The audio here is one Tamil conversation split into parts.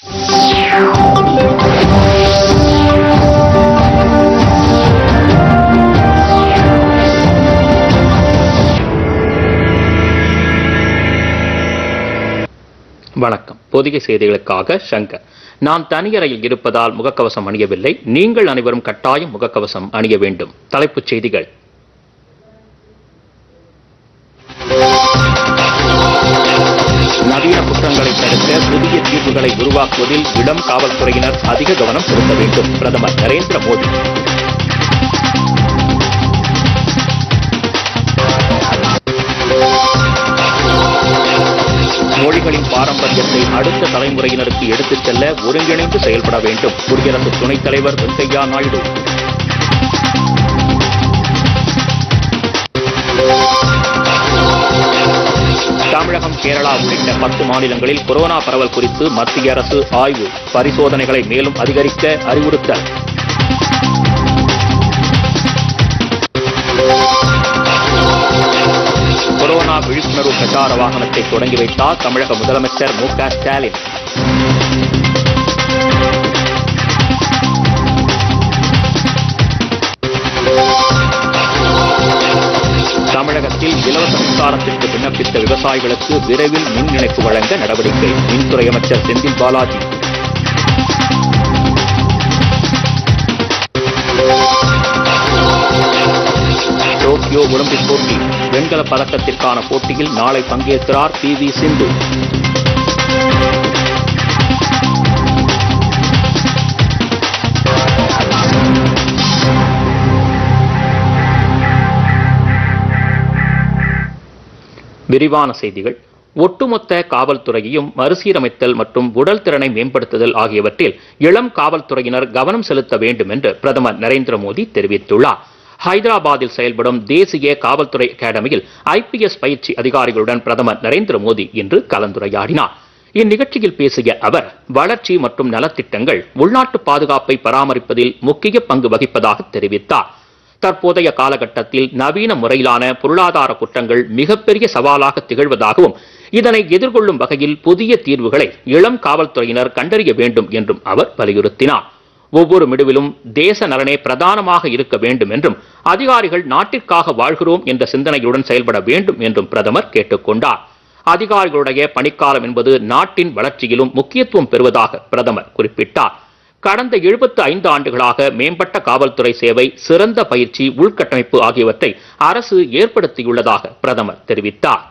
வணக்கம் பொதிகை செய்திகளுக்காக சங்கர் நான் தனியறையில் இருப்பதால் முகக்கவசம் அணியவில்லை நீங்கள் அனைவரும் கட்டாயம் முகக்கவசம் அணிய வேண்டும் தலைப்புச் செய்திகள் நவீன குற்றங்களை தடுக்க புதிய தீர்வுகளை உருவாக்குவதில் இளம் காவல்துறையினர் அதிக கவனம் செலுத்த வேண்டும் பிரதமர் நரேந்திர மோடி மொழிகளின் பாரம்பரியத்தை அடுத்த தலைமுறையினருக்கு எடுத்துச் செல்ல ஒருங்கிணைந்து செயல்பட வேண்டும் குடியரசு துணைத் தலைவர் வெங்கையா நாயுடு தமிழகம் கேரளா உள்ளிட்ட பத்து மாநிலங்களில் கொரோனா பரவல் குறித்து மத்திய அரசு ஆய்வு பரிசோதனைகளை மேலும் அதிகரிக்க அறிவுறுத்தல் கொரோனா விழிப்புணர்வு பிரச்சார வாகனத்தை தொடங்கி வைத்தார் தமிழக முதலமைச்சர் மு க ஸ்டாலின் தமிழகத்தில் இலவச மின்சாரத்திற்கு விண்ணப்பித்த விவசாயிகளுக்கு விரைவில் மின் இணைப்பு வழங்க நடவடிக்கை மின்துறை அமைச்சர் செந்தில் பாலாஜி டோக்கியோ ஒலிம்பிக் போட்டி வெண்கல பதக்கத்திற்கான போட்டியில் நாளை பங்கேற்கிறார் பி வி சிந்து விரிவான செய்திகள் ஒட்டுமொத்த காவல்துறையையும் மறுசீரமைத்தல் மற்றும் உடல் திறனை மேம்படுத்துதல் ஆகியவற்றில் இளம் காவல்துறையினர் கவனம் செலுத்த வேண்டும் என்று பிரதமர் நரேந்திர மோடி தெரிவித்துள்ளார் ஹைதராபாத்தில் செயல்படும் தேசிய காவல்துறை அகாடமியில் ஐபிஎஸ் பயிற்சி அதிகாரிகளுடன் பிரதமர் நரேந்திர மோடி இன்று கலந்துரையாடினார் இந்நிகழ்ச்சியில் பேசிய அவர் வளர்ச்சி மற்றும் நலத்திட்டங்கள் உள்நாட்டு பாதுகாப்பை பராமரிப்பதில் முக்கிய பங்கு வகிப்பதாக தெரிவித்தார் தற்போதைய காலகட்டத்தில் நவீன முறையிலான பொருளாதார குற்றங்கள் மிகப்பெரிய சவாலாக திகழ்வதாகவும் இதனை எதிர்கொள்ளும் வகையில் புதிய தீர்வுகளை இளம் காவல்துறையினர் கண்டறிய வேண்டும் என்றும் அவர் வலியுறுத்தினார் ஒவ்வொரு மிடுவிலும் தேச நலனே பிரதானமாக இருக்க வேண்டும் என்றும் அதிகாரிகள் நாட்டிற்காக வாழ்கிறோம் என்ற சிந்தனையுடன் செயல்பட வேண்டும் என்றும் பிரதமர் கேட்டுக்கொண்டார் அதிகாரிகளுடைய பணிக்காலம் என்பது நாட்டின் வளர்ச்சியிலும் முக்கியத்துவம் பெறுவதாக பிரதமர் குறிப்பிட்டார் கடந்த 75 ஐந்து ஆண்டுகளாக மேம்பட்ட காவல்துறை சேவை சிறந்த பயிற்சி உள்கட்டமைப்பு ஆகியவற்றை அரசு ஏற்படுத்தியுள்ளதாக பிரதமர் தெரிவித்தார்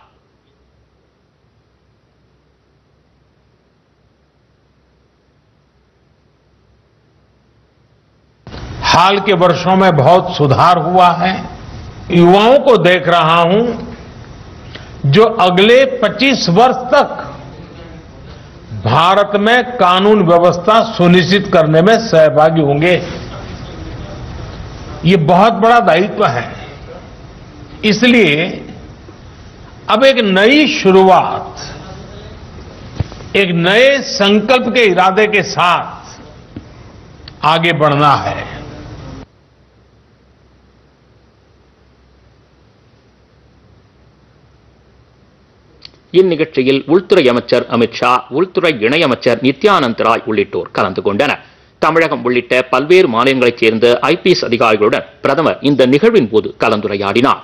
हाल के वर्षों में बहुत सुधार हुआ है युवाओं को देख रहा हूं जो अगले 25 वर्ष तक भारत में कानून व्यवस्था सुनिश्चित करने में सहभागी होंगे ये बहुत बड़ा दायित्व है इसलिए अब एक नई शुरुआत एक नए संकल्प के इरादे के साथ आगे बढ़ना है இந்நிகழ்ச்சியில் உள்துறை அமைச்சர் அமித்ஷா உள்துறை இணையமைச்சர் நித்யானந்த் ராய் உள்ளிட்டோர் கலந்து கொண்டனர் தமிழகம் உள்ளிட்ட பல்வேறு மாநிலங்களைச் சேர்ந்த ஐபிஎஸ் அதிகாரிகளுடன் பிரதமர் இந்த நிகழ்வின் போது கலந்துரையாடினார்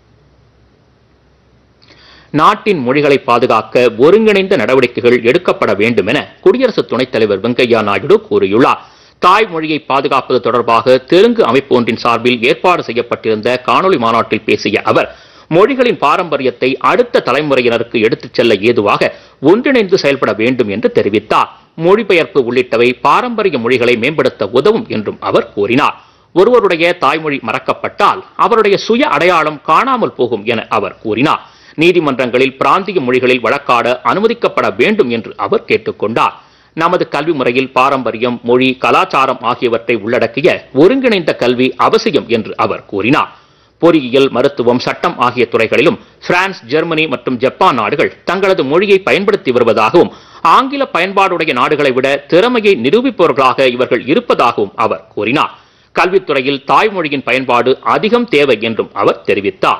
நாட்டின் மொழிகளை பாதுகாக்க ஒருங்கிணைந்த நடவடிக்கைகள் எடுக்கப்பட வேண்டும் என குடியரசு துணைத் தலைவர் வெங்கையா நாயுடு கூறியுள்ளார் தாய்மொழியை பாதுகாப்பது தொடர்பாக தெலுங்கு அமைப்பு ஒன்றின் சார்பில் ஏற்பாடு செய்யப்பட்டிருந்த காணொலி மாநாட்டில் பேசிய அவர் மொழிகளின் பாரம்பரியத்தை அடுத்த தலைமுறையினருக்கு எடுத்துச் செல்ல ஏதுவாக ஒன்றிணைந்து செயல்பட வேண்டும் என்று தெரிவித்தார் மொழிபெயர்ப்பு உள்ளிட்டவை பாரம்பரிய மொழிகளை மேம்படுத்த உதவும் என்றும் அவர் கூறினார் ஒருவருடைய தாய்மொழி மறக்கப்பட்டால் அவருடைய சுய அடையாளம் காணாமல் போகும் என அவர் கூறினார் நீதிமன்றங்களில் பிராந்திய மொழிகளில் வழக்காட அனுமதிக்கப்பட வேண்டும் என்று அவர் கேட்டுக்கொண்டார் நமது கல்வி முறையில் பாரம்பரியம் மொழி கலாச்சாரம் ஆகியவற்றை உள்ளடக்கிய ஒருங்கிணைந்த கல்வி அவசியம் என்று அவர் கூறினார் பொறியியல் மருத்துவம் சட்டம் ஆகிய துறைகளிலும் பிரான்ஸ் ஜெர்மனி மற்றும் ஜப்பான் நாடுகள் தங்களது மொழியை பயன்படுத்தி வருவதாகவும் ஆங்கில பயன்பாடுடைய நாடுகளை விட திறமையை நிரூபிப்பவர்களாக இவர்கள் இருப்பதாகவும் அவர் கூறினார் கல்வித்துறையில் தாய்மொழியின் பயன்பாடு அதிகம் தேவை என்றும் அவர் தெரிவித்தார்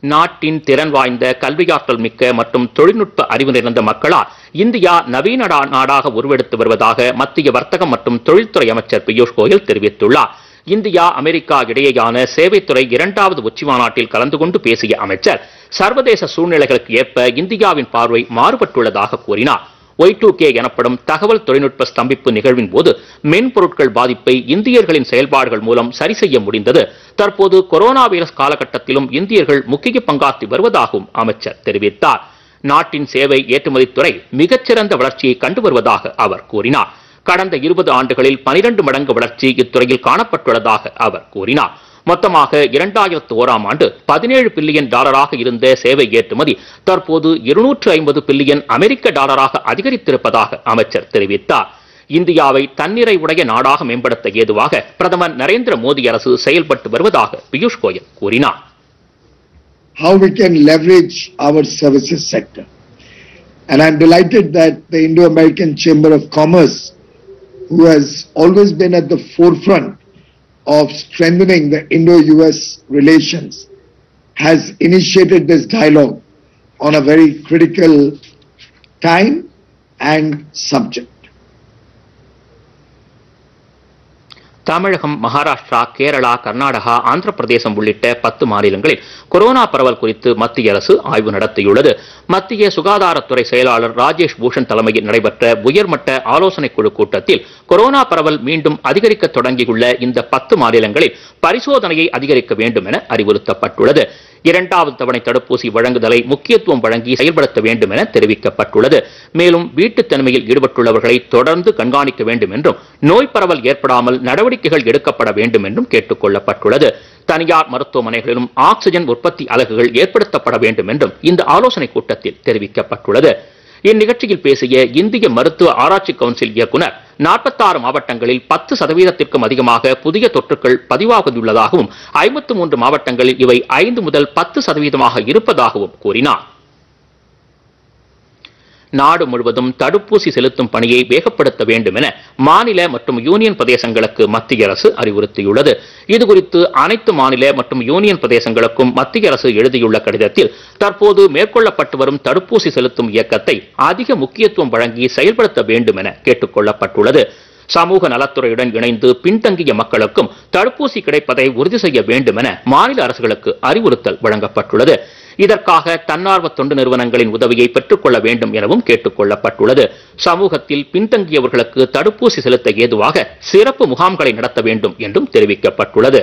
நாட்டின் திறன் வாய்ந்த கல்வியாற்றல் மிக்க மற்றும் தொழில்நுட்ப அறிவு நிறைந்த மக்களால் இந்தியா நவீன நா- நாடாக உருவெடுத்து வருவதாக மத்திய வர்த்தகம் மற்றும் தொழில்துறை அமைச்சர் பியூஷ் கோயல் தெரிவித்துள்ளார் இந்தியா அமெரிக்கா இடையேயான சேவைத்துறை இரண்டாவது உச்சி மாநாட்டில் கலந்து கொண்டு பேசிய அமைச்சர் சர்வதேச சூழ்நிலைகளுக்கு ஏற்ப இந்தியாவின் பார்வை மாறுபட்டுள்ளதாக கூறினார் ஒய் டூ கே எனப்படும் தகவல் தொழில்நுட்ப ஸ்தம்பிப்பு நிகழ்வின் போது மென்பொருட்கள் பாதிப்பை இந்தியர்களின் செயல்பாடுகள் மூலம் சரி செய்ய முடிந்தது தற்போது கொரோனா வைரஸ் காலகட்டத்திலும் இந்தியர்கள் முக்கிய பங்காற்றி வருவதாகவும் அமைச்சர் தெரிவித்தார் நாட்டின் சேவை ஏற்றுமதித்துறை மிகச்சிறந்த வளர்ச்சியை கண்டு வருவதாக அவர் கூறினார் கடந்த இருபது ஆண்டுகளில் பனிரெண்டு மடங்கு வளர்ச்சி இத்துறையில் காணப்பட்டுள்ளதாக அவர் கூறினார் மொத்தமாக இரண்டாயிரத்து ஓராம் ஆண்டு பதினேழு பில்லியன் டாலராக இருந்த சேவை ஏற்றுமதி தற்போது இருநூற்று ஐம்பது பில்லியன் அமெரிக்க டாலராக அதிகரித்திருப்பதாக அமைச்சர் தெரிவித்தார் இந்தியாவை தன்னிறைவுடைய நாடாக மேம்படுத்த ஏதுவாக பிரதமர் நரேந்திர மோடி அரசு செயல்பட்டு வருவதாக பியூஷ் கோயல் கூறினார் how we can leverage our services sector. And I'm delighted that the Indo-American Chamber of Commerce, who has always been at the forefront of strengthening the Indo-US relations, has initiated this dialogue on a very critical time and subject. தமிழகம் மகாராஷ்டிரா கேரளா கர்நாடகா ஆந்திர பிரதேசம் உள்ளிட்ட பத்து மாநிலங்களில் கொரோனா பரவல் குறித்து மத்திய அரசு ஆய்வு நடத்தியுள்ளது மத்திய சுகாதாரத்துறை செயலாளர் ராஜேஷ் பூஷன் தலைமையில் நடைபெற்ற உயர்மட்ட ஆலோசனைக் குழு கூட்டத்தில் கொரோனா பரவல் மீண்டும் அதிகரிக்க தொடங்கியுள்ள இந்த பத்து மாநிலங்களில் பரிசோதனையை அதிகரிக்க வேண்டும் என அறிவுறுத்தப்பட்டுள்ளது இரண்டாவது தவணை தடுப்பூசி வழங்குதலை முக்கியத்துவம் வழங்கி செயல்படுத்த வேண்டும் என தெரிவிக்கப்பட்டுள்ளது மேலும் வீட்டுத் தனிமையில் ஈடுபட்டுள்ளவர்களை தொடர்ந்து கண்காணிக்க வேண்டும் என்றும் நோய் பரவல் ஏற்படாமல் நடவடிக்கைகள் எடுக்கப்பட வேண்டும் என்றும் கேட்டுக் கொள்ளப்பட்டுள்ளது தனியார் மருத்துவமனைகளிலும் ஆக்ஸிஜன் உற்பத்தி அலகுகள் ஏற்படுத்தப்பட வேண்டும் என்றும் இந்த ஆலோசனைக் கூட்டத்தில் தெரிவிக்கப்பட்டுள்ளது இந்நிகழ்ச்சியில் பேசிய இந்திய மருத்துவ ஆராய்ச்சி கவுன்சில் இயக்குனர் நாற்பத்தாறு மாவட்டங்களில் பத்து சதவீதத்திற்கும் அதிகமாக புதிய தொற்றுக்கள் பதிவாகியுள்ளதாகவும் ஐம்பத்து மூன்று மாவட்டங்களில் இவை ஐந்து முதல் பத்து சதவீதமாக இருப்பதாகவும் கூறினார் நாடு முழுவதும் தடுப்பூசி செலுத்தும் பணியை வேகப்படுத்த வேண்டும் என மாநில மற்றும் யூனியன் பிரதேசங்களுக்கு மத்திய அரசு அறிவுறுத்தியுள்ளது இதுகுறித்து அனைத்து மாநில மற்றும் யூனியன் பிரதேசங்களுக்கும் மத்திய அரசு எழுதியுள்ள கடிதத்தில் தற்போது மேற்கொள்ளப்பட்டு வரும் தடுப்பூசி செலுத்தும் இயக்கத்தை அதிக முக்கியத்துவம் வழங்கி செயல்படுத்த வேண்டும் என கேட்டுக் கொள்ளப்பட்டுள்ளது சமூக நலத்துறையுடன் இணைந்து பின்தங்கிய மக்களுக்கும் தடுப்பூசி கிடைப்பதை உறுதி செய்ய வேண்டும் என மாநில அரசுகளுக்கு அறிவுறுத்தல் வழங்கப்பட்டுள்ளது இதற்காக தன்னார்வ தொண்டு நிறுவனங்களின் உதவியை பெற்றுக்கொள்ள வேண்டும் எனவும் கேட்டுக் கொள்ளப்பட்டுள்ளது சமூகத்தில் பின்தங்கியவர்களுக்கு தடுப்பூசி செலுத்த ஏதுவாக சிறப்பு முகாம்களை நடத்த வேண்டும் என்றும் தெரிவிக்கப்பட்டுள்ளது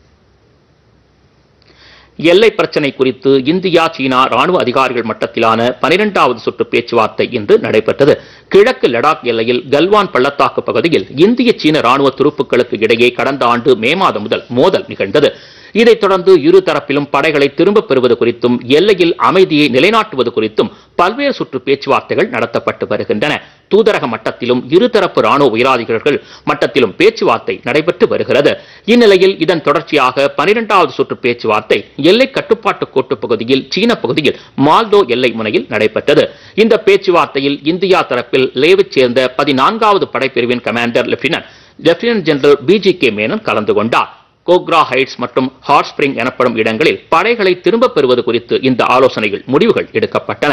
எல்லை பிரச்சினை குறித்து இந்தியா சீனா ராணுவ அதிகாரிகள் மட்டத்திலான பனிரெண்டாவது சுற்று பேச்சுவார்த்தை இன்று நடைபெற்றது கிழக்கு லடாக் எல்லையில் கல்வான் பள்ளத்தாக்கு பகுதியில் இந்திய சீன ராணுவ துருப்புக்களுக்கு இடையே கடந்த ஆண்டு மே மாதம் முதல் மோதல் நிகழ்ந்தது இதைத் தொடர்ந்து இரு தரப்பிலும் படைகளை திரும்பப் பெறுவது குறித்தும் எல்லையில் அமைதியை நிலைநாட்டுவது குறித்தும் பல்வேறு சுற்று பேச்சுவார்த்தைகள் நடத்தப்பட்டு வருகின்றன தூதரக மட்டத்திலும் இருதரப்பு ராணுவ உயரதிகாரிகள் மட்டத்திலும் பேச்சுவார்த்தை நடைபெற்று வருகிறது இந்நிலையில் இதன் தொடர்ச்சியாக பனிரெண்டாவது சுற்று பேச்சுவார்த்தை எல்லை கட்டுப்பாட்டு கோட்டு பகுதியில் சீன பகுதியில் மால்டோ எல்லை முனையில் நடைபெற்றது இந்த பேச்சுவார்த்தையில் இந்தியா தரப்பில் லேவைச் சேர்ந்த பதினான்காவது படைப்பிரிவின் commander lieutenant lieutenant general P G K Menon கலந்து கொண்டார் கோக்ரா ஹைட்ஸ் மற்றும் ஹாட் ஸ்பிரிங் எனப்படும் இடங்களில் படைகளை திரும்பப் பெறுவது குறித்து இந்த ஆலோசனையில் முடிவுகள் எடுக்கப்பட்டன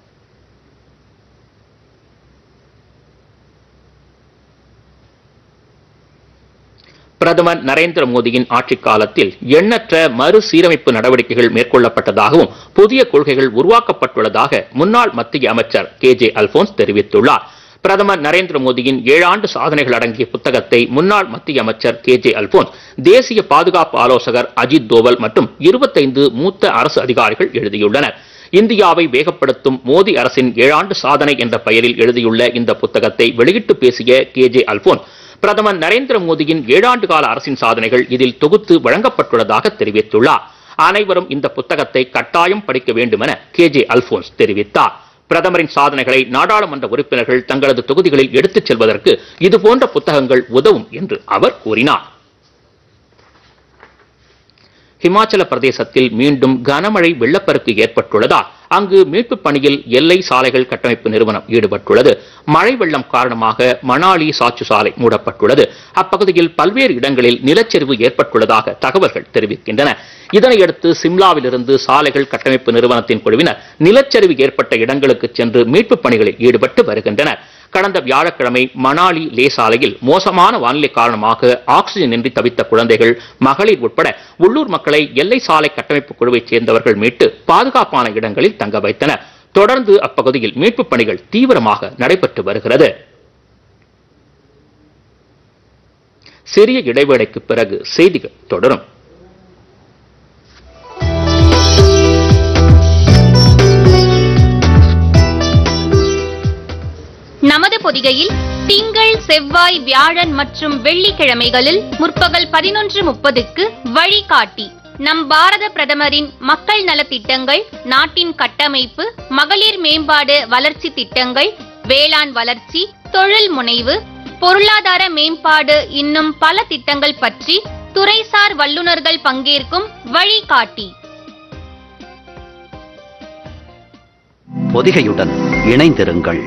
பிரதமர் நரேந்திர மோடியின் ஆட்சிக் காலத்தில் எண்ணற்ற மறுசீரமைப்பு நடவடிக்கைகள் மேற்கொள்ளப்பட்டதாகவும் புதிய கொள்கைகள் உருவாக்கப்பட்டுள்ளதாக முன்னாள் மத்திய அமைச்சர் கே ஜே அல்போன்ஸ் தெரிவித்துள்ளார் பிரதமர் நரேந்திர மோடியின் ஏழாண்டு சாதனைகள் அடங்கிய புத்தகத்தை முன்னாள் மத்திய அமைச்சர் கே ஜே அல்போன்ஸ் தேசிய பாதுகாப்பு ஆலோசகர் அஜித் தோவல் மற்றும் இருபத்தைந்து மூத்த அரசு அதிகாரிகள் எழுதியுள்ளனர் இந்தியாவை வேகப்படுத்தும் மோடி அரசின் ஏழாண்டு சாதனை என்ற பெயரில் எழுதியுள்ள இந்த புத்தகத்தை வெளியிட்டு பேசிய கே ஜே அல்போன்ஸ் பிரதமர் நரேந்திர மோடியின் ஏழாண்டு கால அரசின் சாதனைகள் இதில் தொகுத்து வழங்கப்பட்டுள்ளதாக தெரிவித்துள்ளார் அனைவரும் இந்த புத்தகத்தை கட்டாயம் படிக்க வேண்டும் என கே ஜே அல்போன்ஸ் தெரிவித்தார் பிரதமரின் சாதனைகளை நாடாளுமன்ற உறுப்பினர்கள் தங்களது தொகுதிகளில் எடுத்துச் செல்வதற்கு இதுபோன்ற புத்தகங்கள் உதவும் என்று அவர் கூறினார் ஹிமாச்சல பிரதேசத்தில் மீண்டும் கனமழை வெள்ளப்பெருக்கு ஏற்பட்டுள்ளதால் அங்கு மீட்புப் பணியில் எல்லை சாலைகள் கட்டமைப்பு நிறுவனம் ஈடுபட்டுள்ளது மழை வெள்ளம் காரணமாக மணாலி சாச்சு சாலை மூடப்பட்டுள்ளது அப்பகுதியில் பல்வேறு இடங்களில் நிலச்சரிவு ஏற்பட்டுள்ளதாக தகவல்கள் தெரிவிக்கின்றன இதனையடுத்து சிம்லாவிலிருந்து சாலைகள் கட்டமைப்பு நிறுவனத்தின் குழுவினர் நிலச்சரிவு ஏற்பட்ட இடங்களுக்கு சென்று மீட்புப் பணிகளில் ஈடுபட்டு வருகின்றனர் கடந்த வியாழக்கிழமை மணாலி லே சாலையில் மோசமான வானிலை காரணமாக ஆக்சிஜன் இன்றி தவித்த குழந்தைகள் மகளிர் உட்பட உள்ளூர் மக்களை எல்லை சாலை கட்டமைப்பு குழுவைச் சேர்ந்தவர்கள் மீட்டு பாதுகாப்பான இடங்களில் தங்க வைத்தனர் தொடர்ந்து அப்பகுதியில் மீட்புப் பணிகள் தீவிரமாக நடைபெற்று வருகிறது சிறிய இடைவேளைக்கு பிறகு செய்திகள் தொடரும் நமது பொதிகையில் திங்கள் செவ்வாய் வியாழன் மற்றும் வெள்ளிக்கிழமைகளில் முற்பகல் பதினொன்று முப்பதுக்கு வழிகாட்டி நம் பாரத பிரதமரின் மக்கள் நலத்திட்டங்கள் நாட்டின் கட்டமைப்பு மகளிர் மேம்பாடு வளர்ச்சி திட்டங்கள் வேளாண் வளர்ச்சி தொழில் முனைவு பொருளாதார மேம்பாடு இன்னும் பல திட்டங்கள் பற்றி துறைசார் வல்லுநர்கள் பங்கேற்கும் வழிகாட்டி பொதிகையுடன் இணைந்திருங்கள்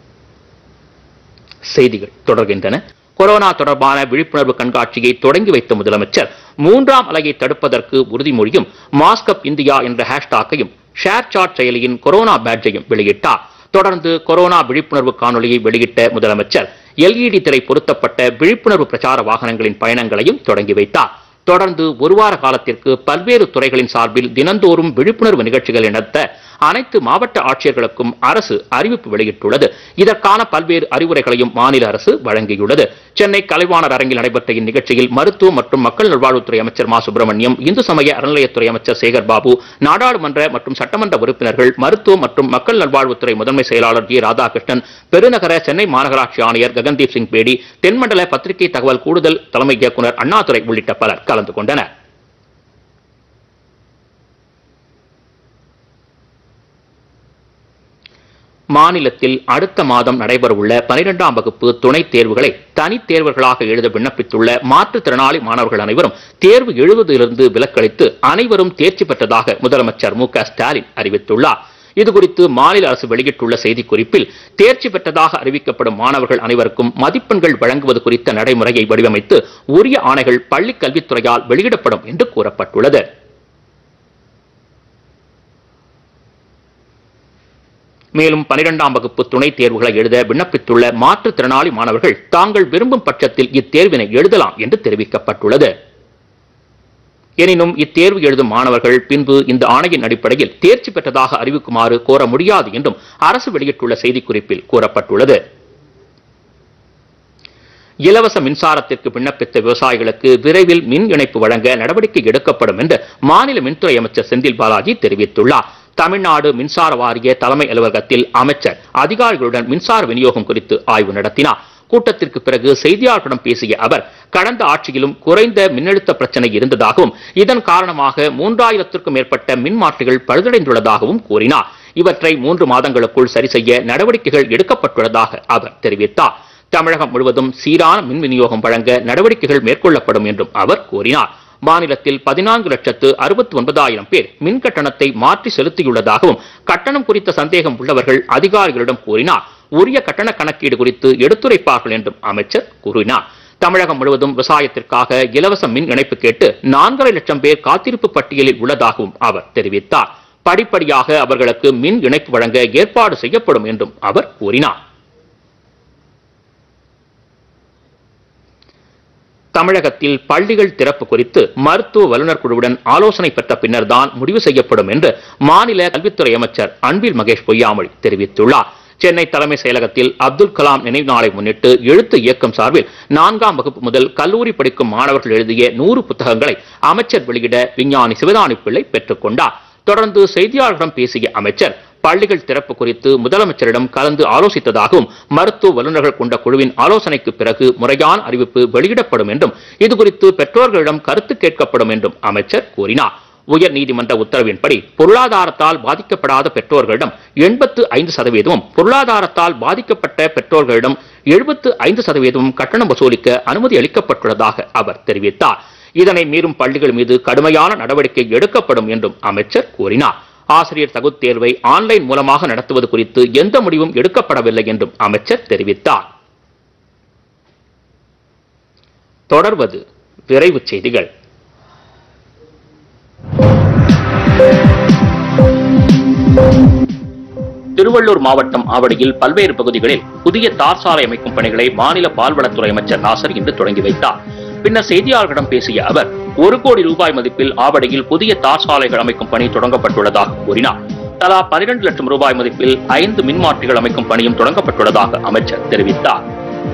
செய்திகள் தொடர்கின்றன கொரோனா தொடர்பான விழிப்புணர்வு கண்காட்சியை தொடங்கி வைத்த முதலமைச்சர் மூன்றாம் அலையை தடுப்பதற்கு உறுதிமொழியும் மாஸ்கப் இந்தியா என்ற ஹேஷ்டாக்கையும் ஷேர் சாட் செயலியின் கொரோனா பேட்ஜையும் வெளியிட்டார் தொடர்ந்து கொரோனா விழிப்புணர்வு காணொலியை வெளியிட்ட முதலமைச்சர் எல்இடி திரை பொருத்தப்பட்ட விழிப்புணர்வு பிரச்சார வாகனங்களின் பயணங்களையும் தொடங்கி வைத்தார் தொடர்ந்து ஒரு வார காலத்திற்கு பல்வேறு துறைகளின் சார்பில் தினந்தோறும் விழிப்புணர்வு நிகழ்ச்சிகள் நடத்த அனைத்து மாவட்ட ஆட்சியர்களுக்கும் அரசு அறிவிப்பு வெளியிட்டுள்ளது இதற்கான பல்வேறு அறிவுரைகளையும் மாநில அரசு வழங்கியுள்ளது சென்னை கலைவாணர் அரங்கில் நடைபெற்ற இந்நிகழ்ச்சியில் மருத்துவ மற்றும் மக்கள் நல்வாழ்வுத்துறை அமைச்சர் மா சுப்பிரமணியம் இந்து சமய அறநிலையத்துறை அமைச்சர் சேகர் பாபு நாடாளுமன்ற மற்றும் சட்டமன்ற உறுப்பினர்கள் மருத்துவ மற்றும் மக்கள் நல்வாழ்வுத்துறை முதன்மை செயலாளர் ஜி ராதாகிருஷ்ணன் பெருநகர சென்னை மாநகராட்சி ஆணையர் ககன்தீப் சிங் பேடி தென்மண்டல பத்திரிகை தகவல் கூடுதல் தலைமை இயக்குநர் அண்ணாதுரை உள்ளிட்ட பலர் கலந்து கொண்டனர் மாநிலத்தில் அடுத்த மாதம் நடைபெறவுள்ள பனிரெண்டாம் வகுப்பு துணைத் தேர்வுகளை தனித் தேர்வுகளாக எழுத விண்ணப்பித்துள்ள மாற்றுத்திறனாளி மாணவர்கள் அனைவரும் தேர்வு எழுதுவதிலிருந்து விலக்களித்து அனைவரும் தேர்ச்சி பெற்றதாக முதலமைச்சர் மு க ஸ்டாலின் அறிவித்துள்ளார் இதுகுறித்து மாநில அரசு வெளியிட்டுள்ள செய்திக்குறிப்பில் தேர்ச்சி பெற்றதாக அறிவிக்கப்படும் மாணவர்கள் அனைவருக்கும் மதிப்பெண்கள் வழங்குவது குறித்த நடைமுறையை வடிவமைத்து உரிய ஆணைகள் பள்ளிக் கல்வித்துறையால் வெளியிடப்படும் என்று கூறப்பட்டுள்ளது மேலும் பனிரெண்டாம் வகுப்பு துணைத் தேர்வுகளை எழுத விண்ணப்பித்துள்ள மாற்றுத்திறனாளி மாணவர்கள் தாங்கள் விரும்பும் பட்சத்தில் இத்தேர்வினை எழுதலாம் என்று தெரிவிக்கப்பட்டுள்ளது எனினும் இத்தேர்வு எழுதும் மாணவர்கள் பின்பு இந்த ஆணையின் அடிப்படையில் தேர்ச்சி பெற்றதாக அறிவிக்குமாறு கோர முடியாது என்றும் அரசு வெளியிட்டுள்ள செய்திக்குறிப்பில் கூறப்பட்டுள்ளது இலவச மின்சாரத்திற்கு விண்ணப்பித்த விவசாயிகளுக்கு விரைவில் மின் இணைப்பு வழங்க நடவடிக்கை எடுக்கப்படும் என்று மாநில மின்துறை அமைச்சர் செந்தில் பாலாஜி தெரிவித்துள்ளார் தமிழ்நாடு மின்சார வாரிய தலைமை அலுவலகத்தில் அமைச்சர் அதிகாரிகளுடன் மின்சார விநியோகம் குறித்து ஆய்வு நடத்தினார் கூட்டத்திற்கு பிறகு செய்தியாளர்களிடம் பேசிய அவர் கடந்த ஆட்சியிலும் குறைந்த மின்னழுத்த பிரச்சனை இருந்ததாகவும் இதன் காரணமாக மூன்றாயிரத்திற்கும் மேற்பட்ட மின்மாற்றிகள் பழுதடைந்துள்ளதாகவும் கூறினார் இவற்றை மூன்று மாதங்களுக்குள் சரி செய்ய நடவடிக்கைகள் எடுக்கப்பட்டுள்ளதாக அவர் தெரிவித்தார் தமிழகம் முழுவதும் சீரான மின் விநியோகம் வழங்க நடவடிக்கைகள் மேற்கொள்ளப்படும் என்றும் அவர் கூறினார் மாநிலத்தில் பதினான்கு லட்சத்து அறுபத்தி ஒன்பதாயிரம் பேர் மின் கட்டணத்தை மாற்றி செலுத்தியுள்ளதாகவும் கட்டணம் குறித்த சந்தேகம் உள்ளவர்கள் அதிகாரிகளிடம் கூறினார் உரிய கட்டண கணக்கீடு குறித்து எடுத்துரைப்பார்கள் என்றும் அமைச்சர் கூறினார் தமிழகம் முழுவதும் விவசாயத்திற்காக இலவச மின் இணைப்பு கேட்டு நான்கரை லட்சம் பேர் காத்திருப்பு பட்டியலில் உள்ளதாகவும் அவர் தெரிவித்தார் படிப்படியாக அவர்களுக்கு மின் இணைப்பு வழங்க ஏற்பாடு செய்யப்படும் என்றும் அவர் கூறினார் தமிழகத்தில் பள்ளிகள் திறப்பு குறித்து மருத்துவ வல்லுநர் குழுவுடன் ஆலோசனை பெற்ற பின்னர்தான் முடிவு செய்யப்படும் என்று மாநில கல்வித்துறை அமைச்சர் அன்பில் மகேஷ் பொய்யாமொழி தெரிவித்துள்ளார் சென்னை தலைமை செயலகத்தில் அப்துல் கலாம் நினைவு நாளை முன்னிட்டு எழுத்து இயக்கம் சார்பில் நான்காம் வகுப்பு முதல் கல்லூரி படிக்கும் மாணவர்கள் எழுதிய நூறு புத்தகங்களை அமைச்சர் வெளியிட விஞ்ஞானி சிவதானி பிள்ளை பெற்றுக் கொண்டார் தொடர்ந்து செய்தியாளர்களிடம் பேசிய அமைச்சர் பள்ளிகள் திறப்பு குறித்து முதலமைச்சரிடம் கலந்து ஆலோசித்ததாகவும் மருத்துவ வல்லுநர்கள் கொண்ட குழுவின் ஆலோசனைக்கு பிறகு முறையான அறிவிப்பு வெளியிடப்படும் என்றும் இதுகுறித்து பெற்றோர்களிடம் கருத்து கேட்கப்படும் என்றும் அமைச்சர் கூறினார் உயர் நீதிமன்ற உத்தரவின்படி பொருளாதாரத்தால் பாதிக்கப்படாத பெற்றோர்களிடம் எண்பத்து ஐந்து சதவீதமும் பொருளாதாரத்தால் பாதிக்கப்பட்ட பெற்றோர்களிடம் எழுபத்து ஐந்து சதவீதமும் கட்டணம் வசூலிக்க அனுமதி அளிக்கப்பட்டுள்ளதாக அவர் தெரிவித்தார் இதனை மீறும் பள்ளிகள் மீது கடுமையான நடவடிக்கை எடுக்கப்படும் என்றும் அமைச்சர் கூறினார் ஆசிரியர் தகுதித் தேர்வை ஆன்லைன் மூலமாக நடத்துவது குறித்து எந்த முடிவும் எடுக்கப்படவில்லை என்றும் அமைச்சர் தெரிவித்தார் தொடர்வது விரைவுச் செய்திகள் திருவள்ளூர் மாவட்டம் ஆவடியில் பல்வேறு பகுதிகளில் புதிய தார் சாலை அமைக்கும் பணிகளை மாநில பால்வளத்துறை அமைச்சர் நாசர் இன்று தொடங்கி வைத்தார் பின்னர் செய்தியாளர்களிடம் பேசிய அவர் ஒரு கோடி ரூபாய் மதிப்பில் ஆவடியில் புதிய தார் சாலைகள் அமைக்கும் பணி தொடங்கப்பட்டுள்ளதாக கூறினார் தலா பனிரெண்டு லட்சம் ரூபாய் மதிப்பில் ஐந்து மின்மாற்றிகள் அமைக்கும் பணியும் தொடங்கப்பட்டுள்ளதாக அமைச்சர் தெரிவித்தார்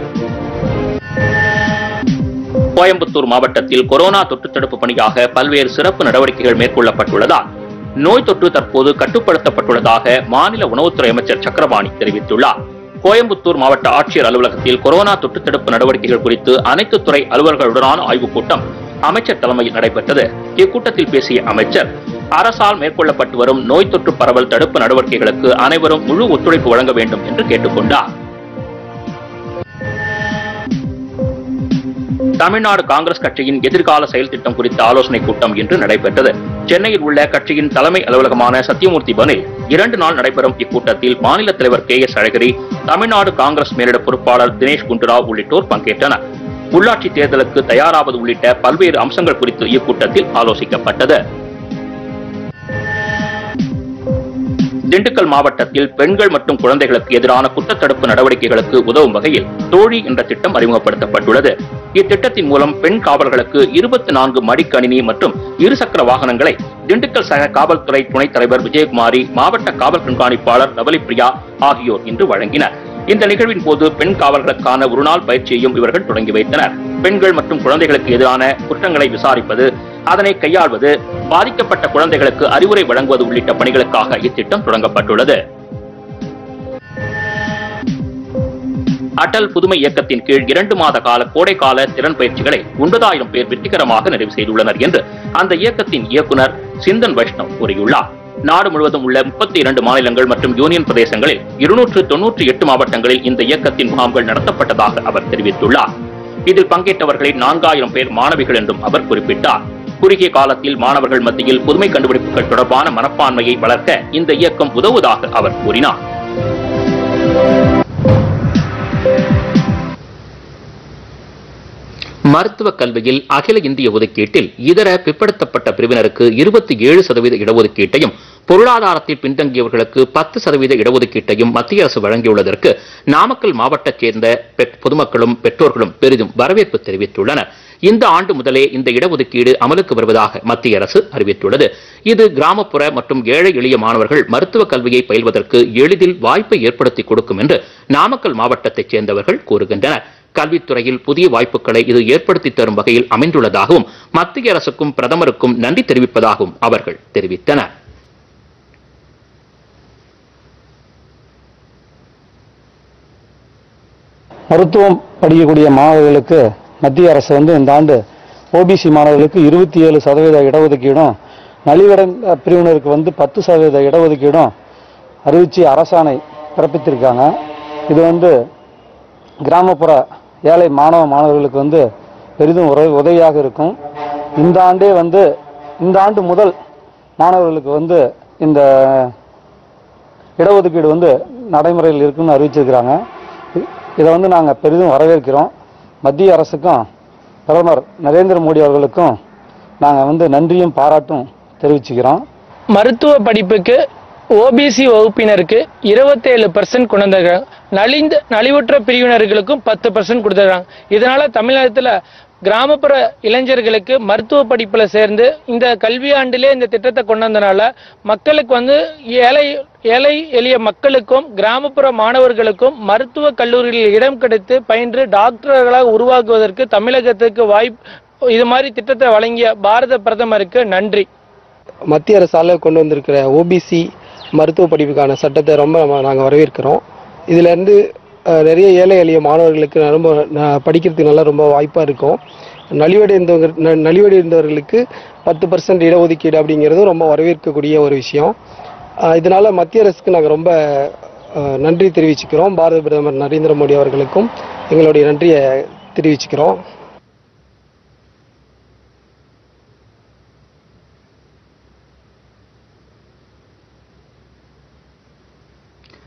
கோயம்புத்தூர் மாவட்டத்தில் கொரோனா தொற்று தடுப்பு பணியாக பல்வேறு சிறப்பு நடவடிக்கைகள் மேற்கொள்ளப்பட்டுள்ளதால் நோய் தொற்று தற்போது கட்டுப்படுத்தப்பட்டுள்ளதாக மாநில உணவுத்துறை அமைச்சர் சக்கரபாணி தெரிவித்துள்ளார் கோயம்புத்தூர் மாவட்ட ஆட்சியர் அலுவலகத்தில் கொரோனா தொற்று தடுப்பு நடவடிக்கைகள் குறித்து அனைத்து துறை அலுவலர்களுடனான ஆய்வுக் கூட்டம் அமைச்சர் தலைமையில் நடைபெற்றது இக்கூட்டத்தில் பேசிய அமைச்சர் அரசால் மேற்கொள்ளப்பட்டு வரும் நோய் தொற்று பரவல் தடுப்பு நடவடிக்கைகளுக்கு அனைவரும் முழு ஒத்துழைப்பு வழங்க வேண்டும் என்று கேட்டுக்கொண்டார் தமிழ்நாடு காங்கிரஸ் கட்சியின் எதிர்கால செயல் திட்டம் குறித்த ஆலோசனைக் கூட்டம் இன்று நடைபெற்றது சென்னையில் உள்ள கட்சியின் தலைமை அலுவலகமான சத்தியமூர்த்தி பவனில் இரண்டு நாள் நடைபெறும் இக்கூட்டத்தில் மாநில தலைவர் கே எஸ் அழகிரி தமிழ்நாடு காங்கிரஸ் மேலிட பொறுப்பாளர் தினேஷ் குண்டுராவ் உள்ளிட்டோர் பங்கேற்றனர் உள்ளாட்சி தேர்தலுக்கு தயாராவது உள்ளிட்ட பல்வேறு அம்சங்கள் குறித்து இக்கூட்டத்தில் ஆலோசிக்கப்பட்டது திண்டுக்கல் மாவட்டத்தில் பெண்கள் மற்றும் குழந்தைகளுக்கு எதிரான குற்றத்தடுப்பு நடவடிக்கைகளுக்கு உதவும் வகையில் தோழி என்ற திட்டம் அறிமுகப்படுத்தப்பட்டுள்ளது இத்திட்டத்தின் மூலம் பெண் காவலர்களுக்கு இருபத்தி நான்கு மடிக்கணினி மற்றும் இருசக்கர வாகனங்களை திண்டுக்கல் சக காவல்துறை துணைத் தலைவர் விஜயகுமாரி மாவட்ட காவல் கண்காணிப்பாளர் ரவலி பிரியா ஆகியோர் இன்று வழங்கினர் இந்த நிகழ்வின் போது பெண் காவலர்களுக்கான ஒருநாள் பயிற்சியையும் இவர்கள் தொடங்கி வைத்தனர் பெண்கள் மற்றும் குழந்தைகளுக்கு எதிரான குற்றங்களை விசாரிப்பது அதனை கையாள்வது பாதிக்கப்பட்ட குழந்தைகளுக்கு அறிவுரை வழங்குவது உள்ளிட்ட பணிகளுக்காக இத்திட்டம் தொடங்கப்பட்டுள்ளது அடல் புதுமை இயக்கத்தின் கீழ் இரண்டு மாத கால கோடைக்கால திறன் பயிற்சிகளை ஒன்பதாயிரம் பேர் வெற்றிகரமாக நிறைவு செய்துள்ளனர் என்று அந்த இயக்கத்தின் இயக்குனர் சிந்தன் வைஷ்ணவ் கூறியுள்ளார் நாடு முழுவதும் உள்ள முப்பத்தி இரண்டு மாநிலங்கள் மற்றும் யூனியன் பிரதேசங்களில் இருநூற்று தொன்னூற்றி எட்டு மாவட்டங்களில் இந்த இயக்கத்தின் முகாம்கள் நடத்தப்பட்டதாக அவர் தெரிவித்துள்ளார் இதில் பங்கேற்றவர்களில் நான்காயிரம் பேர் மாணவிகள் என்றும் அவர் குறிப்பிட்டார் குறுகிய காலத்தில் மாணவர்கள் மத்தியில் புதுமை கண்டுபிடிப்புகள் தொடர்பான மனப்பான்மையை வளர்க்க இந்த இயக்கம் உதவுவதாக அவர் கூறினார் மருத்துவ கல்வியில் அகில இந்திய ஒதுக்கீட்டில் இதர பிற்படுத்தப்பட்ட பிரிவினருக்கு இருபத்தி ஏழு சதவீத இடஒதுக்கீட்டையும் பொருளாதாரத்தில் பின்தங்கியவர்களுக்கு பத்து சதவீத இடஒதுக்கீட்டையும் மத்திய அரசு வழங்கியுள்ளதற்கு நாமக்கல் மாவட்டத்தைச் சேர்ந்த பெற்- பொதுமக்களும் பெற்றோர்களும் பெரிதும் வரவேற்பு தெரிவித்துள்ளனர் இந்த ஆண்டு முதலே இந்த இடஒதுக்கீடு அமலுக்கு வருவதாக மத்திய அரசு அறிவித்துள்ளது இது கிராமப்புற மற்றும் ஏழை எளிய மாணவர்கள் மருத்துவ கல்வியை பயில்வதற்கு எளிதில் வாய்ப்பை ஏற்படுத்தி கொடுக்கும் என்று நாமக்கல் மாவட்டத்தைச் சேர்ந்தவர்கள் கூறுகின்றனர் கல்வித்துறையில் புதிய வாய்ப்புகளை இது ஏற்படுத்தி தரும் வகையில் அமைந்துள்ளதாகவும் மத்திய அரசுக்கும் பிரதமருக்கும் நன்றி தெரிவிப்பதாகவும் அவர்கள் தெரிவித்தனர் மருத்துவம் படிக்கக்கூடிய மாணவர்களுக்கு மத்திய அரசு வந்து இந்த ஆண்டு ஓபிசி மாணவர்களுக்கு இருபத்தி ஏழு சதவீத இடஒதுக்கீடும் நலிவட பிரிவினருக்கு வந்து பத்து சதவீத இடஒதுக்கீடும் அறிவிச்சு அரசாணை பிறப்பித்திருக்காங்க இது வந்து கிராமப்புற ஏழை மாணவ மாணவர்களுக்கு வந்து பெரிதும் உர- உதவியாக இருக்கும் இந்த ஆண்டே வந்து இந்த ஆண்டு முதல் மாணவர்களுக்கு வந்து இந்த இடஒதுக்கீடு வந்து நடைமுறையில் இருக்குன்னு அறிவிச்சிருக்கிறாங்க இ- இதை வந்து நாங்கள் பெரிதும் வரவேற்கிறோம் மத்திய அரசுக்கும் பிரதமர் நரேந்திர மோடி அவர்களுக்கும் நாங்கள் வந்து நன்றியும் பாராட்டும் தெரிவிச்சுக்கிறோம் மருத்துவ படிப்புக்கு ஓபிசி வகுப்பினருக்கு இருபத்தேழு பர்சன்ட் கொண்டு நலிந்த நலிவுற்ற பிரிவினர்களுக்கும் பத்து பர்சன்ட் கொடுத்துருக்காங்க இதனால தமிழகத்துல கிராமப்புற இளைஞர்களுக்கு மருத்துவ படிப்புல சேர்ந்து இந்த கல்வியாண்டிலே இந்த திட்டத்தை கொண்டு வந்தனால மக்களுக்கு வந்து ஏழை ஏழை எளிய மக்களுக்கும் கிராமப்புற மாணவர்களுக்கும் மருத்துவ கல்லூரியில் இடம் கிடைத்து பயின்று டாக்டர்களாக உருவாக்குவதற்கு தமிழகத்துக்கு வாய்ப்பு இது மாதிரி திட்டத்தை வழங்கிய பாரத பிரதமருக்கு நன்றி மத்திய அரசால் கொண்டு வந்திருக்கிற ஓபிசி மருத்துவ படிப்புக்கான சட்டத்தை ரொம்ப நாங்கள் வரவேற்கிறோம் இதுல இருந்து அஹ், நிறைய ஏழை எளிய மாணவர்களுக்கு ரொம்ப ந- படிக்கிறதுக்கு நல்லா ரொம்ப வாய்ப்பாக இருக்கும் நலிவடைந்தவங்க ந- நலிவடைந்தவர்களுக்கு பத்து பர்சன்ட் இடஒதுக்கீடு அப்படிங்கிறதும் ரொம்ப வரவேற்கக்கூடிய ஒரு விஷயம் அஹ், இதனால மத்திய அரசுக்கு நாங்கள் ரொம்ப அஹ், நன்றி தெரிவிச்சுக்கிறோம் பாரத பிரதமர் நரேந்திர மோடி அவர்களுக்கும் எங்களுடைய நன்றியை தெரிவிச்சுக்கிறோம்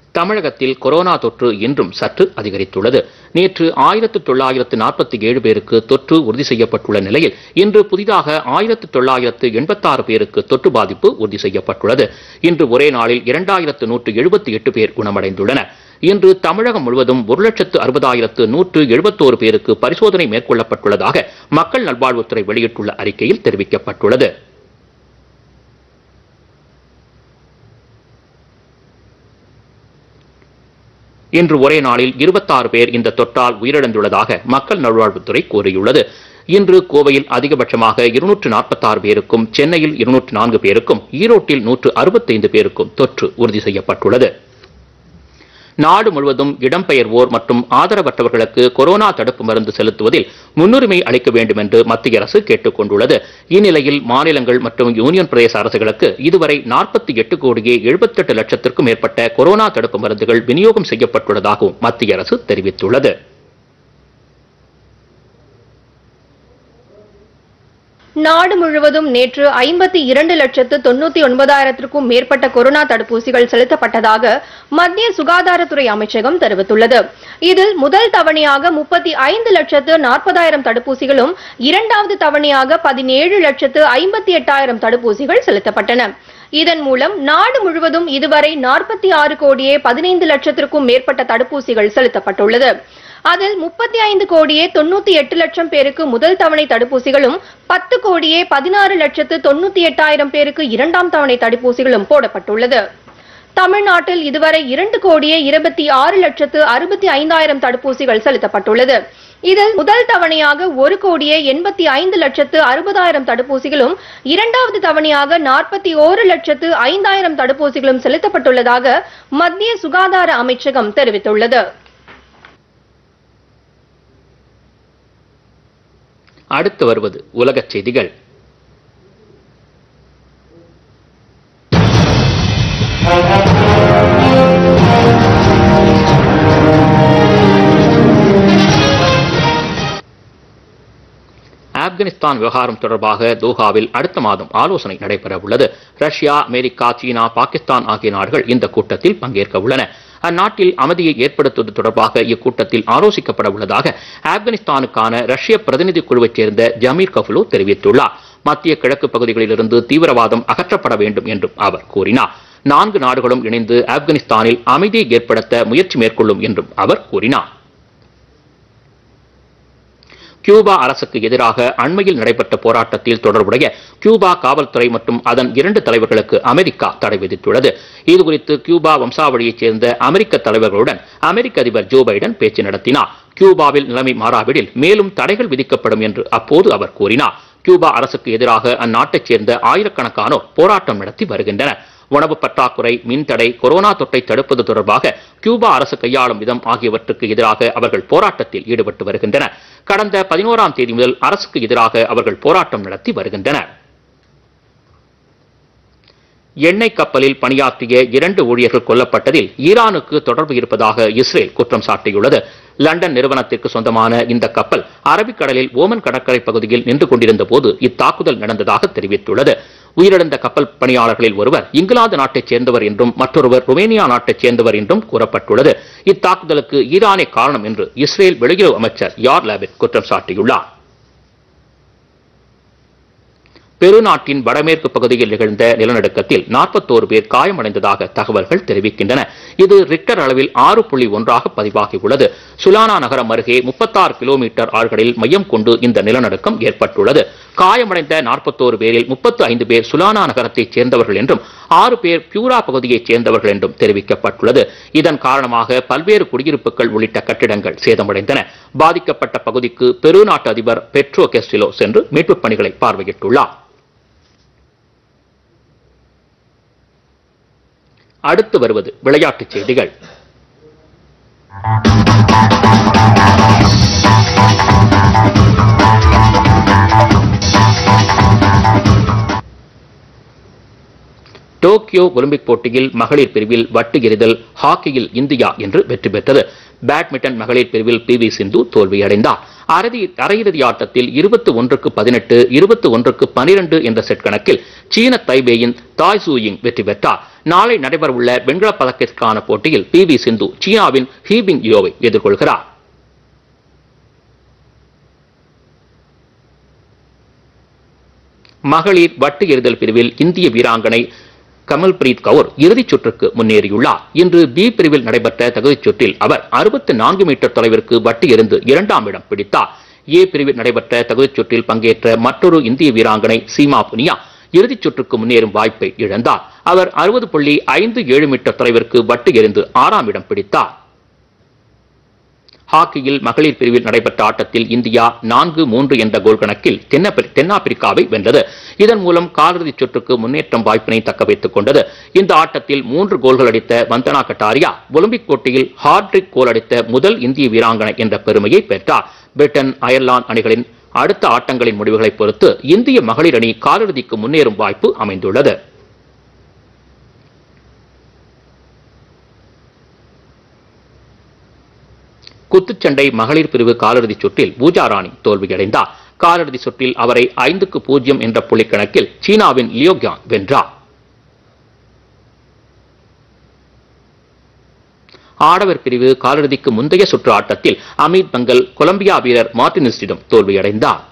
தமிழகத்தில் கொரோனா தொற்று இன்றும் சற்று அதிகரித்துள்ளது நேற்று ஆயிரத்து தொள்ளாயிரத்து நாற்பத்தி ஏழு பேருக்கு தொற்று உறுதி செய்யப்பட்டுள்ள நிலையில் இன்று புதிதாக ஆயிரத்து தொள்ளாயிரத்து எண்பத்தாறு பேருக்கு தொற்று பாதிப்பு உறுதி செய்யப்பட்டுள்ளது இன்று ஒரே நாளில் இரண்டாயிரத்து நூற்று எழுபத்தி எட்டு பேர் குணமடைந்துள்ளனர் இன்று தமிழகம் முழுவதும் ஒரு லட்சத்து அறுபதாயிரத்து நூற்று எழுபத்தோரு பேருக்கு பரிசோதனை மேற்கொள்ளப்பட்டுள்ளதாக மக்கள் நல்வாழ்வுத்துறை வெளியிட்டுள்ள அறிக்கையில் தெரிவிக்கப்பட்டுள்ளது இன்று ஒரே நாளில் இருபத்தாறு பேர் இந்த தொற்றால் உயிரிழந்துள்ளதாக மக்கள் நல்வாழ்வுத்துறை கூறியுள்ளது இன்று கோவையில் அதிகபட்சமாக இருநூற்று நாற்பத்தாறு பேருக்கும் சென்னையில் இருநூற்று நான்கு பேருக்கும் ஈரோட்டில் நூற்று அறுபத்தைந்து பேருக்கும் தொற்று உறுதி செய்யப்பட்டுள்ளது நாடு முழுவதும் இடம்பெயர்வோர் மற்றும் ஆதரவற்றவர்களுக்கு கொரோனா தடுப்பு மருந்து செலுத்துவதில் முன்னுரிமை அளிக்க வேண்டும் என்று மத்திய அரசு கேட்டுக் கொண்டுள்ளது இந்நிலையில் மாநிலங்கள் மற்றும் யூனியன் பிரதேச அரசுகளுக்கு இதுவரை நாற்பத்தி எட்டு கோடியே எழுபத்தெட்டு லட்சத்திற்கும் மேற்பட்ட கொரோனா தடுப்பு மருந்துகள் விநியோகம் செய்யப்பட்டுள்ளதாகவும் மத்திய அரசு தெரிவித்துள்ளது நாடு முழுவதும் நேற்று ஐம்பத்தி இரண்டு லட்சத்து தொண்ணூத்தி ஒன்பதாயிரத்திற்கும் மேற்பட்ட கொரோனா தடுப்பூசிகள் செலுத்தப்பட்டதாக மத்திய சுகாதாரத்துறை அமைச்சகம் தெரிவித்துள்ளது இதில் முதல் தவணையாக முப்பத்தி ஐந்து லட்சத்து நாற்பதாயிரம் தடுப்பூசிகளும் இரண்டாவது தவணையாக பதினேழு லட்சத்து ஐம்பத்தி எட்டாயிரம் தடுப்பூசிகள் செலுத்தப்பட்டன இதன் மூலம் நாடு முழுவதும் இதுவரை நாற்பத்தி ஆறு கோடியே பதினைந்து லட்சத்திற்கும் மேற்பட்ட தடுப்பூசிகள் செலுத்தப்பட்டுள்ளது அதில் முப்பத்தி ஐந்து கோடியே தொண்ணூத்தி எட்டு லட்சம் பேருக்கு முதல் தவணை தடுப்பூசிகளும் பத்து கோடியே பதினாறு லட்சத்து தொண்ணூத்தி எட்டாயிரம் பேருக்கு இரண்டாம் தவணை தடுப்பூசிகளும் போடப்பட்டுள்ளது தமிழ்நாட்டில் இதுவரை இரண்டு கோடியே இருபத்தி ஆறு லட்சத்து அறுபத்தி ஐந்தாயிரம் தடுப்பூசிகள் செலுத்தப்பட்டுள்ளது இதில் முதல் தவணையாக ஒரு கோடியே எண்பத்தி ஐந்து லட்சத்து அறுபதாயிரம் தடுப்பூசிகளும் இரண்டாவது தவணையாக நாற்பத்தி ஓரு லட்சத்து ஐந்தாயிரம் தடுப்பூசிகளும் செலுத்தப்பட்டுள்ளதாக மத்திய சுகாதார அமைச்சகம் தெரிவித்துள்ளது அடுத்து வருவது உலகச் செய்திகள் ஆப்கானிஸ்தான் விவகாரம் தொடர்பாக தோஹாவில் அடுத்த மாதம் ஆலோசனை நடைபெற உள்ளது ரஷ்யா அமெரிக்கா சீனா பாகிஸ்தான் ஆகிய நாடுகள் இந்த கூட்டத்தில் பங்கேற்க உள்ளன அந்நாட்டில் அமைதியை ஏற்படுத்துவது தொடர்பாக இக்கூட்டத்தில் ஆலோசிக்கப்பட உள்ளதாக ஆப்கானிஸ்தானுக்கான ரஷ்ய பிரதிநிதி குழுவைச் சேர்ந்த ஜமீர் கஃபுலோ தெரிவித்துள்ளார் மத்திய கிழக்கு பகுதிகளிலிருந்து தீவிரவாதம் அகற்றப்பட வேண்டும் என்றும் அவர் கூறினார் நான்கு நாடுகளும் இணைந்து ஆப்கானிஸ்தானில் அமைதியை ஏற்படுத்த முயற்சி மேற்கொள்ளும் என்றும் அவர் கூறினார் கியூபா அரசுக்கு எதிராக அண்மையில் நடைபெற்ற போராட்டத்தில் தொடர்புடைய கியூபா காவல்துறை மற்றும் அதன் இரண்டு தலைவர்களுக்கு அமெரிக்கா தடை விதித்துள்ளது இதுகுறித்து கியூபா வம்சாவளியைச் சேர்ந்த அமெரிக்க தலைவர்களுடன் அமெரிக்க அதிபர் ஜோ பைடன் பேச்சு நடத்தினார் கியூபாவில் நிலைமை மாறாவிடில் மேலும் தடைகள் விதிக்கப்படும் என்று அப்போது அவர் கூறினார் கியூபா அரசுக்கு எதிராக அந்நாட்டைச் சேர்ந்த ஆயிரக்கணக்கானோர் போராட்டம் நடத்தி வருகின்றனர் உணவு பற்றாக்குறை மின்தடை கொரோனா தொற்றை தடுப்பது தொடர்பாக கியூபா அரசு கையாளும் விதம் ஆகியவற்றுக்கு எதிராக அவர்கள் போராட்டத்தில் ஈடுபட்டு வருகின்றனர் கடந்த பதினோராம் தேதி முதல் அரசுக்கு எதிராக அவர்கள் போராட்டம் நடத்தி வருகின்றனர் எண்ணெய் கப்பலில் பணியாற்றிய இரண்டு ஊழியர்கள் கொல்லப்பட்டதில் ஈரானுக்கு தொடர்பு இருப்பதாக இஸ்ரேல் குற்றம் சாட்டியுள்ளது லண்டன் நிறுவனத்திற்கு சொந்தமான இந்த கப்பல் அரபிக்கடலில் ஓமன் கடற்கரை பகுதியில் நின்று கொண்டிருந்த போது இத்தாக்குதல் நடந்ததாக தெரிவித்துள்ளது உயிரிழந்த கப்பல் பணியாளர்களில் ஒருவர் இங்கிலாந்து நாட்டைச் சேர்ந்தவர் என்றும் மற்றொருவர் ருமேனியா நாட்டைச் சேர்ந்தவர் என்றும் கூறப்பட்டுள்ளது இத்தாக்குதலுக்கு ஈரானே காரணம் என்று இஸ்ரேல் வெளியுறவு அமைச்சர் யார் லேபிட் குற்றம் சாட்டியுள்ளார் பெருநாட்டின் வடமேற்கு பகுதியில் நிகழ்ந்த நிலநடுக்கத்தில் நாற்பத்தோரு பேர் காயமடைந்ததாக தகவல்கள் தெரிவிக்கின்றன இது ரிக்டர் அளவில் ஆறு புள்ளி ஒன்றாக பதிவாகியுள்ளது சுலானா நகரம் அருகே முப்பத்தாறு கிலோமீட்டர் ஆழ்கடலில் மையம் கொண்டு இந்த நிலநடுக்கம் ஏற்பட்டுள்ளது காயமடைந்த நாற்பத்தோரு பேரில் முப்பத்து ஐந்து பேர் சுலானா நகரத்தைச் சேர்ந்தவர்கள் என்றும் ஆறு பேர் பியூரா பகுதியைச் சேர்ந்தவர்கள் என்றும் தெரிவிக்கப்பட்டுள்ளது இதன் காரணமாக பல்வேறு குடியிருப்புகள் உள்ளிட்ட கட்டிடங்கள் சேதமடைந்தன பாதிக்கப்பட்ட பகுதிக்கு பெருநாட்டு அதிபர் பெட்ரோ கெஸ்டிலோ சென்று மீட்புப் பணிகளை பார்வையிட்டுள்ளார் அடுத்து வருவது விளையாட்டுச் செய்திகள் டோக்கியோ டோக்கியோ ஒலிம்பிக் போட்டியில் மகளிர் பிரிவில் வட்டு எறிதல் ஹாக்கியில் இந்தியா என்று வெற்றி பெற்றது பேட்மிண்டன் மகளிர் பிரிவில் பி வி சிந்து தோல்வியடைந்தார் அறுதி அரையிறுதி ஆட்டத்தில் இருபத்தி ஒன்றுக்கு பதினெட்டு இருபத்தி ஒன்றுக்கு பனிரெண்டு என்ற செட் கணக்கில் சீன தைபேயின் தாய் சூயிங் வெற்றி பெற்றார் நாளை நடைபெறவுள்ள வெண்கலப் பதக்கத்திற்கான போட்டியில் பி வி சிந்து சீனாவின் ஹீபிங் யோவை எதிர்கொள்கிறார் மகளிர் வட்டு எறிதல் பிரிவில் இந்திய வீராங்கனை கமல்பிரீத் கவுர் இறுதிச் சுற்றுக்கு முன்னேறியுள்ளார் இன்று பி பிரிவில் நடைபெற்ற தகுதிச் சுற்றில் அவர் அறுபத்தி நான்கு மீட்டர் தொலைவிற்கு வட்டு எறிந்து இரண்டாம் இடம் பிடித்தார் ஏ பிரிவில் நடைபெற்ற தகுதிச் சுற்றில் பங்கேற்ற மற்றொரு இந்திய வீராங்கனை சீமா புனியா இறுதிச் சுற்றுக்கு முன்னேறும் வாய்ப்பை இழந்தார் அவர் அறுபது புள்ளி ஐந்து ஏழு மீட்டர் தொலைவிற்கு வட்டு எறிந்து ஆறாம் இடம் பிடித்தார் ஹாக்கியில் மகளிர் பிரிவில் நடைபெற்ற ஆட்டத்தில் இந்தியா நான்கு மூன்று என்ற கோல் கணக்கில் தென்னப்பி- தென்னாப்பிரிக்காவை வென்றது இதன் மூலம் காலிறுதிச் சுற்றுக்கு முன்னேற்றம் வாய்ப்பினை தக்க வைத்துக் கொண்டது இந்த ஆட்டத்தில் மூன்று கோல்கள் அடித்த வந்தனா கட்டாரியா ஒலிம்பிக் போட்டியில் ஹார்ட்ரிக் கோல் அடித்த முதல் இந்திய வீராங்கனை என்ற பெருமையை பெற்றார் பிரிட்டன் அயர்லாந்து அணிகளின் அடுத்த ஆட்டங்களின் முடிவுகளை பொறுத்து இந்திய மகளிர் அணி காலிறுதிக்கு முன்னேறும் வாய்ப்பு அமைந்துள்ளது குத்துச்சண்டை மகளிர் பிரிவு காலிறுதிச் சுற்றில் பூஜா ராணி தோல்வியடைந்தார் காலிறுதி சுற்றில் அவரை ஐந்துக்கு பூஜ்ஜியம் என்ற புள்ளிக்கணக்கில் சீனாவின் லியோகியான் வென்றார் ஆடவர் பிரிவு காலிறுதிக்கு முந்தைய சுற்று ஆட்டத்தில் அமித் பங்கல் கொலம்பியா வீரர் மார்டினிஸ்டிடம் தோல்வியடைந்தார்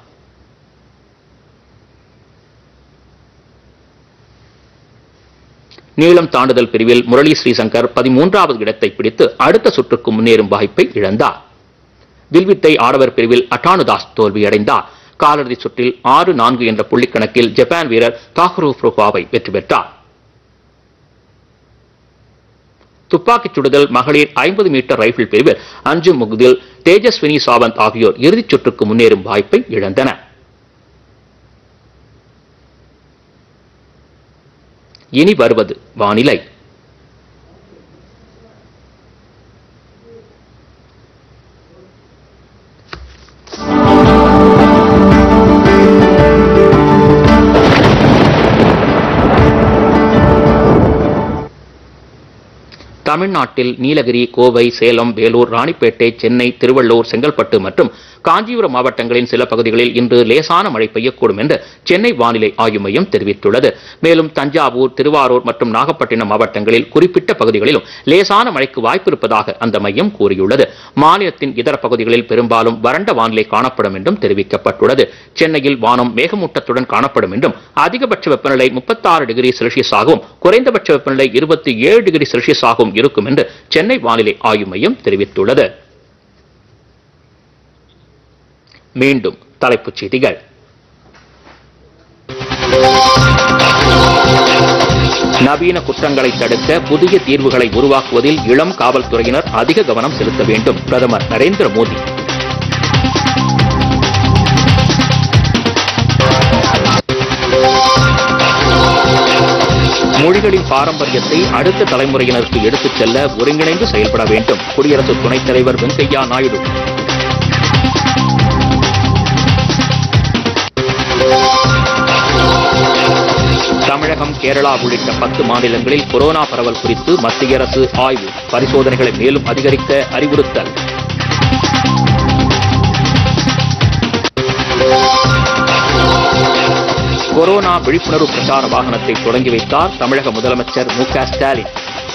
நீளம் தாண்டுதல் பிரிவில் முரளி ஸ்ரீசங்கர் பதிமூன்றாவது இடத்தை பிடித்து அடுத்த சுற்றுக்கு முன்னேறும் வாய்ப்பை இழந்தார் வில்வித்தை ஆடவர் பிரிவில் அட்டானுதாஸ் தோல்வியடைந்தார் காலிறுதி சுற்றில் ஆறு நான்கு என்ற புள்ளிக்கணக்கில் ஜப்பான் வீரர் தாக்ரூ ஃப்ரோகாவை வெற்றி பெற்றார் துப்பாக்கிச் சுடுதல் மகளிர் ஐம்பது மீட்டர் ரைபிள் பிரிவில் அஞ்சு முகுதில் தேஜஸ்வினி சாவந்த் ஆகியோர் இறுதிச் சுற்றுக்கு முன்னேறும் வாய்ப்பை இழந்தனர் இனி வருவது வானிலை தமிழ்நாட்டில் நீலகிரி கோவை சேலம் வேலூர் ராணிப்பேட்டை சென்னை திருவள்ளூர் செங்கல்பட்டு மற்றும் காஞ்சிபுரம் மாவட்டங்களின் சில பகுதிகளில் இன்று லேசான மழை பெய்யக்கூடும் என்று சென்னை வானிலை ஆய்வு மையம் தெரிவித்துள்ளது மேலும் தஞ்சாவூர் திருவாரூர் மற்றும் நாகப்பட்டினம் மாவட்டங்களில் குறிப்பிட்ட பகுதிகளிலும் லேசான மழைக்கு வாய்ப்பு இருப்பதாக அந்த மையம் கூறியுள்ளது மாநிலத்தின் இதர பகுதிகளில் பெரும்பாலும் வறண்ட வானிலை காணப்படும் என்றும் தெரிவிக்கப்பட்டுள்ளது சென்னையில் வானம் மேகமூட்டத்துடன் காணப்படும் என்றும் அதிகபட்ச வெப்பநிலை முப்பத்தாறு டிகிரி செல்சியஸாகவும் குறைந்தபட்ச வெப்பநிலை இருபத்தி ஏழு டிகிரி செல்சியஸாகவும் இருக்கும் என்று சென்னை வானிலை ஆய்வு மையம் தெரிவித்துள்ளது மீண்டும் தலைப்புச் செய்திகள் நவீன குற்றங்களை தடுக்க புதிய தீர்வுகளை உருவாக்குவதில் இளம் காவல்துறையினர் அதிக கவனம் செலுத்த வேண்டும் பிரதமர் நரேந்திர மோடி மொழிகளின் பாரம்பரியத்தை அடுத்த தலைமுறையினருக்கு எடுத்துச் செல்ல ஒருங்கிணைந்து செயல்பட வேண்டும் குடியரசு துணைத் தலைவர் வெங்கையா நாயுடு தமிழகம் கேரளா உள்ளிட்ட பத்து மாநிலங்களில் கொரோனா பரவல் குறித்து மத்திய அரசு ஆய்வு பரிசோதனைகளை மேலும் அதிகரிக்க அறிவுறுத்தல் கொரோனா விழிப்புணர்வு பிரச்சார வாகனத்தை தொடங்கி வைத்தார் தமிழக முதலமைச்சர் மு க ஸ்டாலின்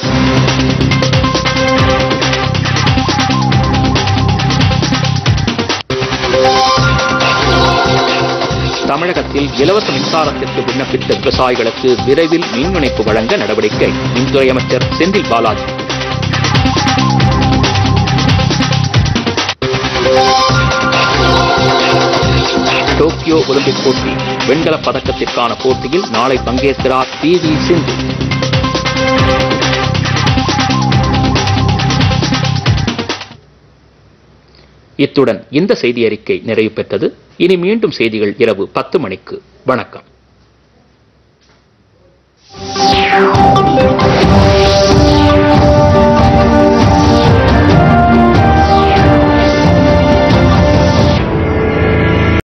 தமிழகத்தில் இலவச மின்சாரத்திற்கு விண்ணப்பித்த விவசாயிகளுக்கு விரைவில் மின் இணைப்பு வழங்க நடவடிக்கை மின்துறை அமைச்சர் செந்தில் பாலாஜி டோக்கியோ ஒலிம்பிக் போட்டி வெண்கலப் பதக்கத்திற்கான போட்டியில் நாளை பங்கேற்கிறார் பி வி சிந்து இத்துடன் இந்த செய்தி அறிக்கை நிறைவு பெற்றது இனி மீண்டும் செய்திகள் இரவு பத்து மணிக்கு வணக்கம்